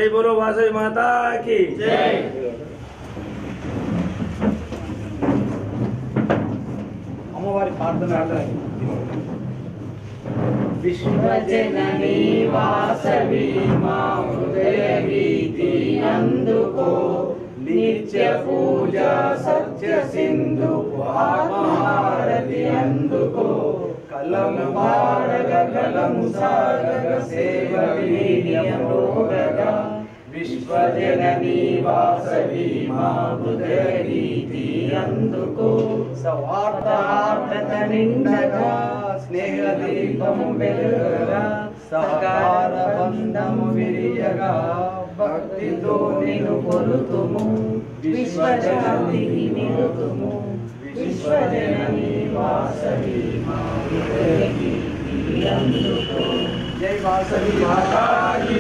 జై బోలో వాసవి మాతాకి జై. అమ్మవారి ప్రార్థన విశ్వజననీ వాసవి మా హృదయ గీతి అందుకో నిత్య పూజ సత్య సింధు ఆత్మహారతి అందుకో కలము భారగ కలము సాగగ సేవ వీర్యమోగగా విశ్వజననీ వాసవి మా హృదయ గీతి అందుకో సవార్థార్థత నిండగా స్నేహ దీపము వెలుగగా సహకార బంధము విరియగా భక్తితో నిన్ను కొలుతుము విశ్వజనని నిలుతుము విశ్వజనని వాసవి మా హృదయ గీతి అందుకో జై వాసవి మాతాకి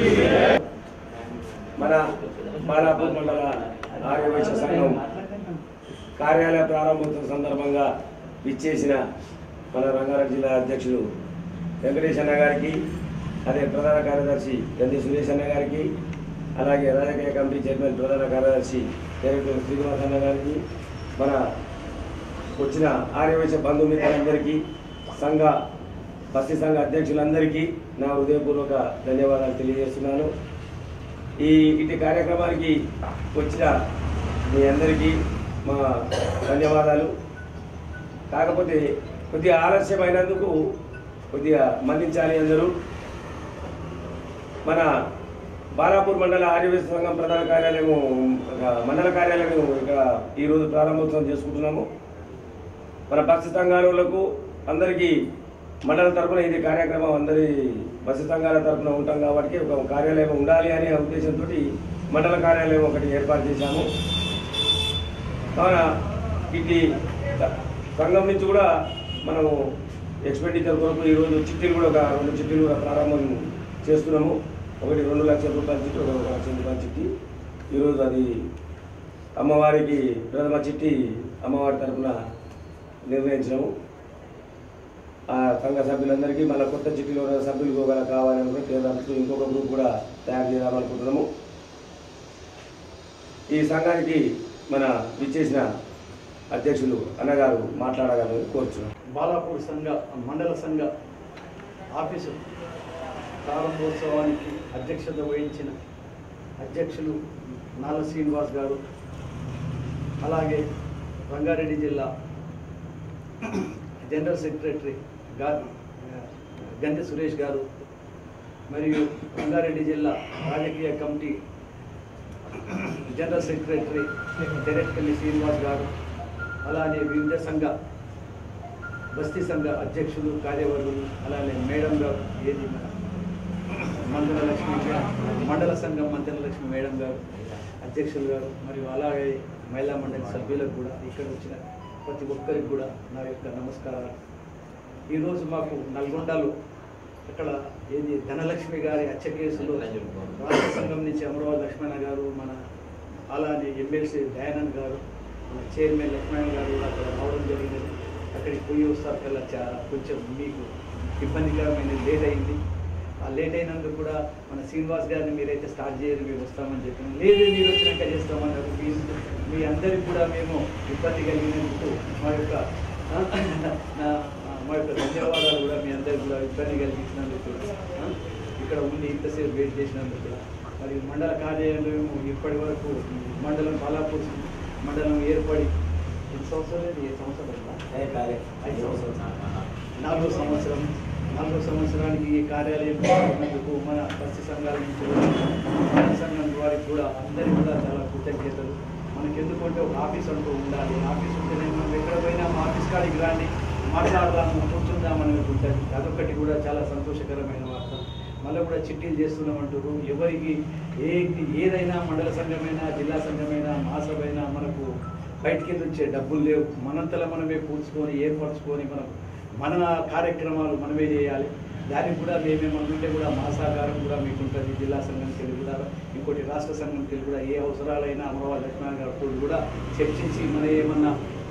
మన బాలాపూర్ మండల ఆర్యవైశ్య సంఘం కార్యాలయ ప్రారంభోత్సవం సందర్భంగా విచ్చేసిన మన రంగారెడ్డి జిల్లా అధ్యక్షులు వెంకటేష్ అన్న గారికి అదే ప్రధాన కార్యదర్శి గంది సురేష్ అన్న గారికి అలాగే రాజకీయ కమిటీ చైర్మన్ ప్రధాన కార్యదర్శి డైరెక్టర్ శ్రీనివాస్ అన్న గారికి మన వచ్చిన ఆర్యవైశ్య బంధుమిత్రులందరికీ సంఘ బస్తీ సంఘ అధ్యక్షులందరికీ నా హృదయపూర్వక ధన్యవాదాలు తెలియజేస్తున్నాను ఈ ఇటు కార్యక్రమానికి వచ్చిన మీ అందరికీ మా ధన్యవాదాలు కాకపోతే కొద్దిగా ఆలస్యమైనందుకు కొద్దిగా మన్నించాలి అందరూ మన బాలాపూర్ మండల ఆర్యవేశ సంఘం ప్రధాన కార్యాలయము ఒక మండల కార్యాలయం ఇక్కడ ఈరోజు ప్రారంభోత్సవం చేసుకుంటున్నాము మన బస్సు సంఘాలకు అందరికీ మండల తరపున ఇది కార్యక్రమం అందరి బస్సు సంఘాల తరపున ఉంటాం కాబట్టి ఒక కార్యాలయం ఉండాలి అనే ఉద్దేశంతో మండల కార్యాలయం ఒకటి ఏర్పాటు చేశాము కావున ఇది సంఘం నుంచి కూడా మనము ఎక్స్పెండిచర్ కొరకు ఈరోజు చిట్టీలు కూడా ఒక రెండు చిట్టీలు కూడా ప్రారంభం చేస్తున్నాము ఒకటి రెండు లక్షల రూపాయల చిట్టి ఒక ఒక లక్ష రూపాయల చిట్టి ఈరోజు అది అమ్మవారికి ప్రథమ చిట్టి అమ్మవారి తరపున నిర్ణయించాము ఆ సంఘ సభ్యులందరికీ మళ్ళీ కొత్త చిట్టీలో ఉన్న సభ్యులు కూడా కావాలని కూడా కేంద్రంతో ఇంకొక గ్రూప్ కూడా తయారు చేయాలనుకుంటున్నాము ఈ సంఘానికి మన విచ్చేసిన అధ్యక్షులు అన్నగారు మాట్లాడగలని కోరుచున్నాం బాలాపూర్ సంఘ మండల సంఘ ఆఫీసు ప్రారంభోత్సవానికి అధ్యక్షత వహించిన అధ్యక్షులు నాల శ్రీనివాస్ గారు అలాగే రంగారెడ్డి జిల్లా జనరల్ సెక్రటరీ గా గంటె సురేష్ గారు మరియు రంగారెడ్డి జిల్లా రాజకీయ committee general secretary Teretkalli Srinivas garu అలానే వివిధ సంఘ బస్తీ సంఘ అధ్యక్షులు కార్యవర్గులు అలానే మేడం గారు ఏది మన మండల లక్ష్మి గా- మండల సంఘం మండల లక్ష్మి మేడం గారు అధ్యక్షులు గారు మరియు అలాగే మహిళా మండలి సభ్యులకు కూడా ఇక్కడ వచ్చిన ప్రతి ఒక్కరికి కూడా నా యొక్క నమస్కారాలు ఈరోజు మాకు నల్గొండలో అక్కడ ఏది ధనలక్ష్మి గారి హత్య కేసులో రాష్ట్ర సంఘం నుంచి అమరావతి లక్ష్మణ గారు మన అలానే ఎమ్మెల్సీ దయానంద్ గారు మన చైర్మన్ లక్ష్మణ గారు కూడా అక్కడ రావడం జరిగినది అక్కడికి పోయి వస్తాకల్లా చాలా కొంచెం మీకు ఇబ్బందికరమైన లేట్ అయింది ఆ లేట్ అయినందుకు కూడా మన శ్రీనివాస్ గారిని మీరైతే స్టార్ట్ చేయరు మేము వస్తామని చెప్పిన లేదు మీరు వచ్చినాక చేస్తామన్నారు మీ మీ అందరికి కూడా మేము ఇబ్బంది కలిగినందుకు మా యొక్క ఆ, ఆ, మా యొక్క ధన్యవాదాలు కూడా మీ అందరికి కూడా ఇబ్బంది కలిగించినందుకు ఆ, ఇక్కడ ఉండి ఇంతసేపు వెయిట్ చేసినందుకు కూడా మరి మండల కార్యాలయం ఇప్పటి వరకు మండలం బాలాపూర్ మండలం ఏర్పడి ఎన్ని సంవత్సరాలు అయింది? ఏ సంవత్సరం అయిందా? ఐదు సంవత్సరాలు. నాలుగో సంవత్సరం నాలుగో సంవత్సరానికి ఈ కార్యాలయం పెట్టినందుకు మన బస్సు సంఘాల నుంచి కూడా, మన సంఘం వారికి కూడా అందరికీ కూడా చాలా కృతజ్ఞతలు మనకి ఎందుకంటే ఒక ఆఫీస్ అంటూ ఉండాలి ఆఫీస్ ఉంటేనే మనం ఎక్కడ పోయినా మా ఆఫీస్ కాడికి రాండి మాట్లాడదాము కూర్చుందామని ఉంటుంది అదొకటి కూడా చాలా సంతోషకరమైన వార్త మళ్ళీ కూడా చిట్టీలు చేస్తున్నామంటారు ఎవరికి ఏ ఏదైనా మండల సంఘమైనా జిల్లా సంఘమైనా మాసమైనా మనకు బయటికి వచ్చే డబ్బులు లేవు మనంతలో మనమే కూర్చుకొని ఏర్పరచుకొని మనం మన కార్యక్రమాలు మనమే చేయాలి దానికి కూడా మేమేమనుకుంటే కూడా మా సహకారం కూడా మీకు ఉంటుంది జిల్లా సంఘానికి వెళ్ళి కూడా ఇంకోటి రాష్ట్ర సంఘానికి వెళ్ళి కూడా ఏ అవసరాలైనా అమరావతి లక్ష్మణ గారు కూడా చర్చించి మన ఏమన్నా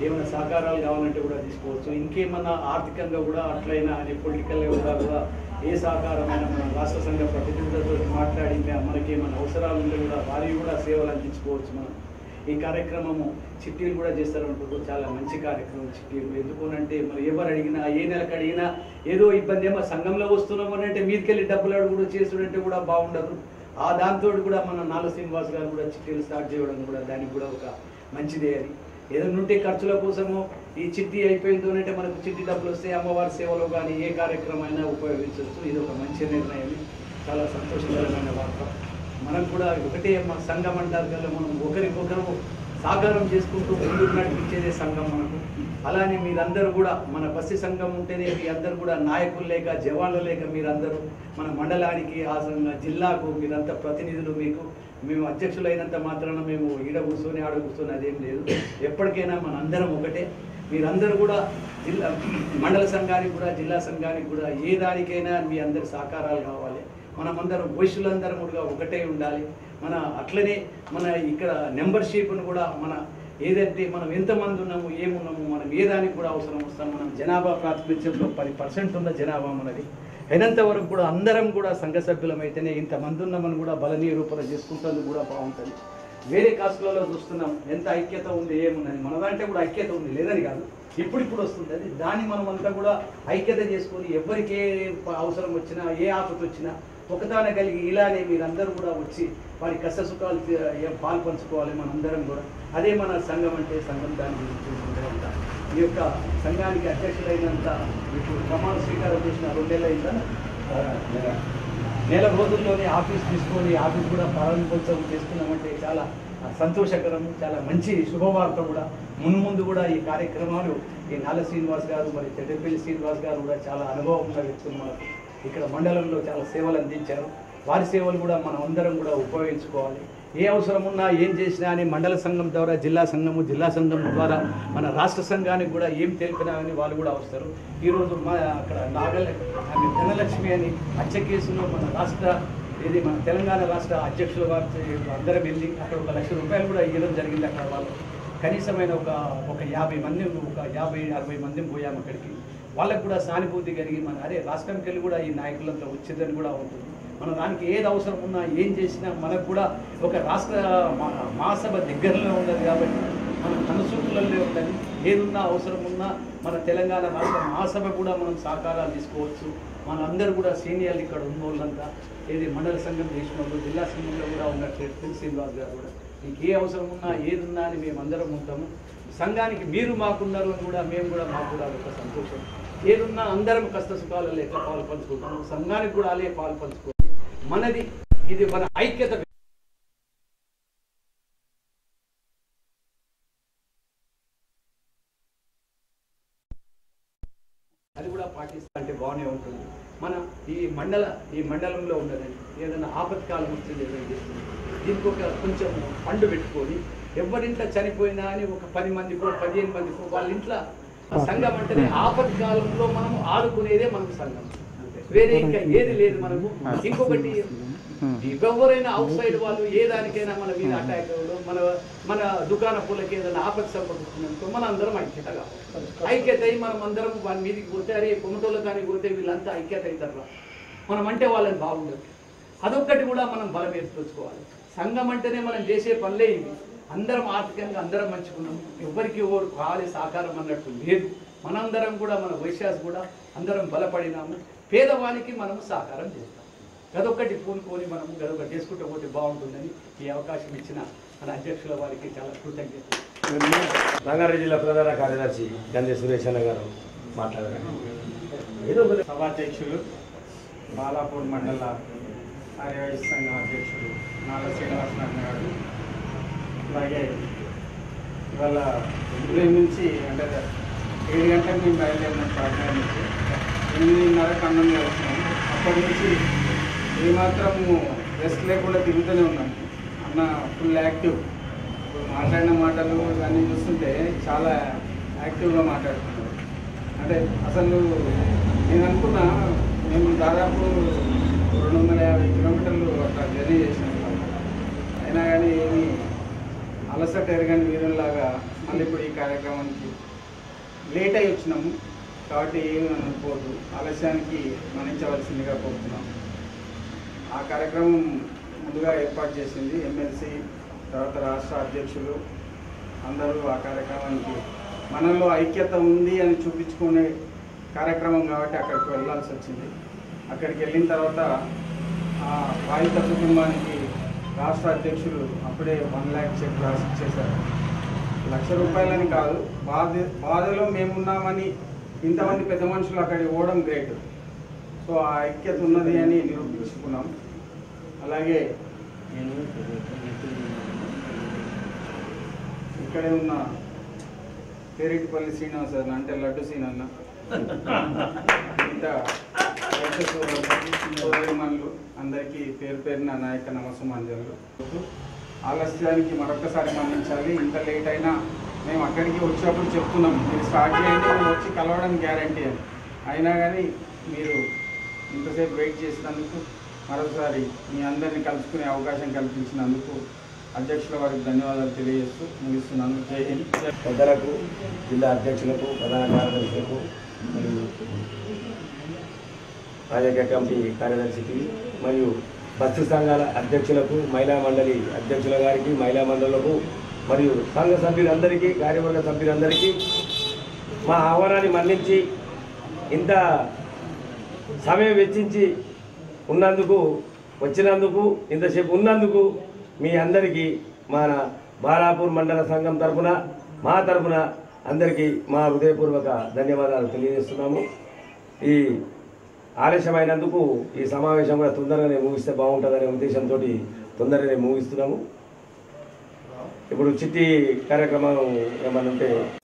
ఏమైనా సహకారాలు కావాలంటే కూడా తీసుకోవచ్చు ఇంకేమన్నా ఆర్థికంగా కూడా అట్లయినా అని పొలిటికల్గా కూడా కూడా ఏ సహకారమైనా మన రాష్ట్ర సంఘ ప్రతినిధులతో మాట్లాడి మే- మనకేమైనా అవసరాలు ఉంటే కూడా వారికి కూడా సేవలు అందించుకోవచ్చు మనం ఈ కార్యక్రమము చిట్టీలు కూడా చేస్తారంటారు చాలా మంచి కార్యక్రమం చిట్టీలు ఎందుకునంటే మరి ఎవరు అడిగినా ఏ నెలకు అడిగినా ఏదో ఇబ్బంది ఏమో సంఘంలో వస్తున్నాము అని అంటే మీదకెళ్ళి డబ్బులు అడుగుడు చేసుడంటే కూడా బాగుండదు ఆ దాంతో కూడా మన నాల శ్రీనివాస్ గారు కూడా చిట్టీలు స్టార్ట్ చేయడం కూడా దానికి కూడా ఒక మంచిదే అది ఏదైనా ఉంటే ఖర్చుల కోసము ఈ చిట్టి అయిపోయింది అని అంటే మనకు చిట్టి డబ్బులు వస్తే అమ్మవారి సేవలో కానీ ఏ కార్యక్రమం అయినా ఉపయోగించవచ్చు ఇది ఒక మంచి నిర్ణయం చాలా సంతోషకరమైన వార్త మనకు కూడా ఒకటే మన సంఘం అంటారు కదా మనం ఒకరికొకరు సాకారం చేసుకుంటూ ముందుకు నడిపించేదే సంఘం మనకు అలానే మీరందరూ కూడా మన బస్సి సంఘం ఉంటేనే మీ అందరూ కూడా నాయకులు లేక జవాన్లు లేక మీరందరూ మన మండలానికి ఆ సంఘ జిల్లాకు మీరంతా ప్రతినిధులు మీకు మేము అధ్యక్షులైనంత మాత్రాన మేము ఈడ కూర్చొని ఆడ కూర్చొని అదేం లేదు ఎప్పటికైనా మన అందరం ఒకటే మీరందరూ కూడా జిల్లా మండల సంఘానికి కూడా జిల్లా సంఘానికి కూడా ఏ దానికైనా మీ అందరి సహకారాలు కావాలి మనమందరం వయసులందరం కూడా ఒకటే ఉండాలి మన అట్లనే మన ఇక్కడ నెంబర్షిప్ను కూడా మన ఏదంటే మనం ఎంతమంది ఉన్నాము ఏమున్నాము మనం ఏ దానికి కూడా అవసరం వస్తాం మనం జనాభా ప్రాతినిధ్యంలో పది పర్సెంట్ ఉన్న జనాభా మనది అయినంత వరకు కూడా అందరం కూడా సంఘ సభ్యులమైతేనే ఇంతమంది ఉన్నామని కూడా బల నిరూపణ చేసుకుంటుంది కూడా బాగుంటుంది వేరే కాస్ట్లలో చూస్తున్నాం ఎంత ఐక్యత ఉంది ఏమున్నది మన దాంట్లో కూడా ఐక్యత ఉంది లేదని కాదు ఇప్పుడు ఇప్పుడు వస్తుంది అది దాన్ని మనం అంతా కూడా ఐక్యత చేసుకొని ఎవరికి ఏ ప- అవసరం వచ్చినా ఏ ఆపద వచ్చినా ఒకదాన కలిగి ఇలానే మీరందరూ కూడా వచ్చి వారి కష్ట సుఖాలు తీ- ఏ- పాలు పంచుకోవాలి మనందరం కూడా అదే మన సంఘం అంటే సంఘం దాని గురించి ఉంటుందంట ఈ యొక్క సంఘానికి అధ్యక్షులైనంత ఇప్పుడు ప్రమాణ స్వీకారం చేసిన రెండేళ్ళ అయిందా నెల రోజుల్లోనే ఆఫీస్ తీసుకొని ఆఫీస్ కూడా ప్రారంభోత్సవం చేస్తున్నామంటే చాలా సంతోషకరం చాలా మంచి శుభవార్త కూడా మున్ముందు ముందు కూడా ఈ కార్యక్రమాలు ఈ నాల శ్రీనివాస్ గారు మరి చెడ్డపల్లి శ్రీనివాస్ గారు కూడా చాలా అనుభవం ఉన్న వ్యక్తులు మనకు ఇక్కడ మండలంలో చాలా సేవలు అందించారు వారి సేవలు కూడా మనం అందరం కూడా ఉపయోగించుకోవాలి ఏ అవసరం ఉన్నా ఏం చేసినా అని మండల సంఘం ద్వారా జిల్లా సంఘము జిల్లా సంఘం ద్వారా మన రాష్ట్ర సంఘానికి కూడా ఏం తెలిపినా అని వాళ్ళు కూడా వస్తారు ఈరోజు మా అక్కడ నాగల ఆమె ధనలక్ష్మి అని హత్య కేసులో మన రాష్ట్ర ఇది మన తెలంగాణ రాష్ట్ర అధ్యక్షుల వారి అందరం వెళ్ళి అక్కడ ఒక లక్ష రూపాయలు కూడా ఇవ్వడం జరిగింది అక్కడ వాళ్ళు కనీసమైన ఒక ఒక యాభై మంది ఒక యాభై అరవై మంది పోయాము అక్కడికి వాళ్ళకు కూడా సానుభూతి కలిగి మన అరే రాష్ట్రంకి వెళ్ళి కూడా ఈ నాయకులంతా వచ్చిందని కూడా ఉంటుంది మన దానికి ఏది అవసరం ఉన్నా ఏం చేసినా మనకు కూడా ఒక రాష్ట్ర మా- మహాసభ దగ్గరలో ఉన్నది కాబట్టి మన కనుసూపులలో ఉంటుంది ఏదున్నా అవసరం ఉన్నా మన తెలంగాణ రాష్ట్ర మహాసభ కూడా మనం సహకారాలు తీసుకోవచ్చు మన అందరూ కూడా సీనియర్లు ఇక్కడ ఉన్న వాళ్ళంతా ఏది మండల సంఘం చేసిన వాళ్ళు జిల్లా సంఘంలో కూడా ఉన్నట్టు శ్రీనివాస్ గారు కూడా మీకు ఏ అవసరం ఉన్నా ఏది ఉన్నా అని మేము అందరం ఉంటాము సంఘానికి మీరు మాకున్నారు అని కూడా మేము కూడా మాకు కూడా ఒక సంతోషం ఏదున్నా అందరం కష్ట సుఖాలలో ఎట్లా పాలు పంచుకుంటాము సంఘానికి కూడా అలాగే పాలు పంచుకో మనది ఇది మన ఐక్యత అది కూడా పాటిస్తా అంటే బాగానే ఉంటుంది మన ఈ మండల ఈ మండలంలో ఉన్నదండి ఏదైనా ఆపత్కాలం వచ్చింది ఏదైనా చేస్తుంది దీనికి ఒక కొంచెం ఫండ్ పెట్టుకొని ఎవరింట్లో చనిపోయినా అని ఒక పది మందికో పదిహేను మందికో వాళ్ళ ఇంట్లో ఆ సంఘం అంటేనే ఆపత్కాలంలో మనం ఆడుకునేదే మనకు సంఘం వేరే ఇంకా ఏది లేదు మనకు ఇంకొకటి ఎవరైనా అవుట్ సైడ్ వాళ్ళు ఏ దానికైనా మన మీద అటాక్ అవ్వడం మన మన దుకాణ పూలకి ఏదైనా ఆపద సంపడుతుందనుకో మన అందరం ఐక్యత కావాలి ఐక్యత అయి మనం అందరం వారి మీదకి పోతే అరే కొమ్మటోళ్ళ కానీ పోతే వీళ్ళంతా ఐక్యత అవుతారు మనం అంటే వాళ్ళని బాగుండదు అదొక్కటి కూడా మనం బలం ఏర్పరచుకోవాలి సంఘం అంటేనే మనం చేసే పనులే ఇవి అందరం ఆర్థికంగా అందరం మంచుకున్నాం ఎవరికి ఎవరు కావాలి సహకారం అన్నట్టు లేదు మనందరం కూడా మన వైశ్యాస్ కూడా అందరం బలపడినాము పేదవానికి మనము సహకారం చేస్తాం గదొక్కటి పూనుకొని మనము గదొకటి చేసుకుంటూ పోతే బాగుంటుందని ఈ అవకాశం ఇచ్చిన మన అధ్యక్షుల వారికి చాలా కృతజ్ఞతలు రంగారెడ్డి జిల్లా ప్రధాన కార్యదర్శి గంధే సురేష్ అన్న గారు మాట్లాడారు ఏదో ఒక సభాధ్యక్షులు బాలాపూర్ మండల ఆర్యవైశ్య సంఘం అధ్యక్షులు నాల శ్రీనివాసనారాయణ గారు అలాగే ఇవాళ ఉదయం నుంచి అంటే ఏడు గంటలకు మేము బయలుదేరిన ప్రార్థన నుంచి ఎనిమిదిన్నరకు అన్నం చేస్తున్నాం అప్పటి నుంచి ఏమాత్రము రెస్ట్ లేకుండా తిరుగుతూనే ఉన్నాం అన్న ఫుల్ యాక్టివ్ ఇప్పుడు మాట్లాడిన మాటలు ఇవన్నీ చూస్తుంటే చాలా యాక్టివ్గా మాట్లాడుతున్నారు అంటే అసలు నేను అనుకున్నా మేము దాదాపు రెండు వందల యాభై కిలోమీటర్లు అట్లా జర్నీ చేసినాం అయినా కానీ ఏమి అలసట ఎరగని వీరుల్లాగా మళ్ళీ ఇప్పుడు ఈ కార్యక్రమానికి లేట్ అయి వచ్చినాము కాబట్టి ఏమి అనుకోవద్దు ఆలస్యానికి మన్నించవలసిందిగా కోరుతున్నాం ఆ కార్యక్రమం ముందుగా ఏర్పాటు చేసింది ఎమ్మెల్సీ తర్వాత రాష్ట్ర అధ్యక్షులు అందరూ ఆ కార్యక్రమానికి మనలో ఐక్యత ఉంది అని చూపించుకునే కార్యక్రమం కాబట్టి అక్కడికి వెళ్ళాల్సి వచ్చింది అక్కడికి వెళ్ళిన తర్వాత ఆ బాధిత కుటుంబానికి రాష్ట్ర అధ్యక్షులు అప్పుడే వన్ ల్యాక్ చెక్ రాసి ఇచ్చేశారు లక్ష రూపాయలని కాదు బాధ బాధలో మేమున్నామని ఇంతమంది పెద్ద మనుషులు అక్కడికి పోవడం గ్రేట్ సో ఆ ఐక్యత ఉన్నది అని నిరూపించుకున్నాం అలాగే ఇక్కడే ఉన్న పేరెటిపల్లి శ్రీనివాస్ అన్న అంటే లడ్డు సీన్ అన్న ఇంకా రైతు సోదరిమణులు అందరికీ పేరు పేరున నాయక నమస్సుమాంజలు ఆలస్యానికి మరొకసారి మన్నించాలి ఇంత లేట్ అయినా మేము అక్కడికి వచ్చినప్పుడు చెప్తున్నాం మీరు స్టార్ట్ చేయండి మేము వచ్చి కలవడం గ్యారంటీ అని అయినా కానీ మీరు ఇంతసేపు వెయిట్ చేసినందుకు మరొకసారి మీ అందరినీ కలుసుకునే అవకాశం కల్పించినందుకు అధ్యక్షుల వారికి ధన్యవాదాలు తెలియజేస్తూ ముగిస్తున్నాను జై హింద్ జై పెద్దలకు జిల్లా అధ్యక్షులకు ప్రధాన కార్యదర్శులకు మరియు రాజకీయ కమిటీ కార్యదర్శికి మరియు బస్తు సంఘాల అధ్యక్షులకు మహిళా మండలి అధ్యక్షుల గారికి మహిళా మండలులకు మరియు సంఘ సభ్యులందరికీ కార్యవర్గ సభ్యులందరికీ మా ఆహ్వానాన్ని మన్నించి ఇంత సమయం వెచ్చించి ఉన్నందుకు వచ్చినందుకు ఇంతసేపు ఉన్నందుకు మీ అందరికీ మన బాలాపూర్ మండల సంఘం తరపున మా తరపున అందరికీ మా హృదయపూర్వక ధన్యవాదాలు తెలియజేస్తున్నాము ఈ ఆలస్యమైనందుకు ఈ సమావేశం కూడా తొందరగానే ముగిస్తే బాగుంటుందనే ఉద్దేశంతో తొందరగానే ముగిస్తున్నాము ఇప్పుడు చిట్టి కార్యక్రమం ఏమన్నా ఉంటే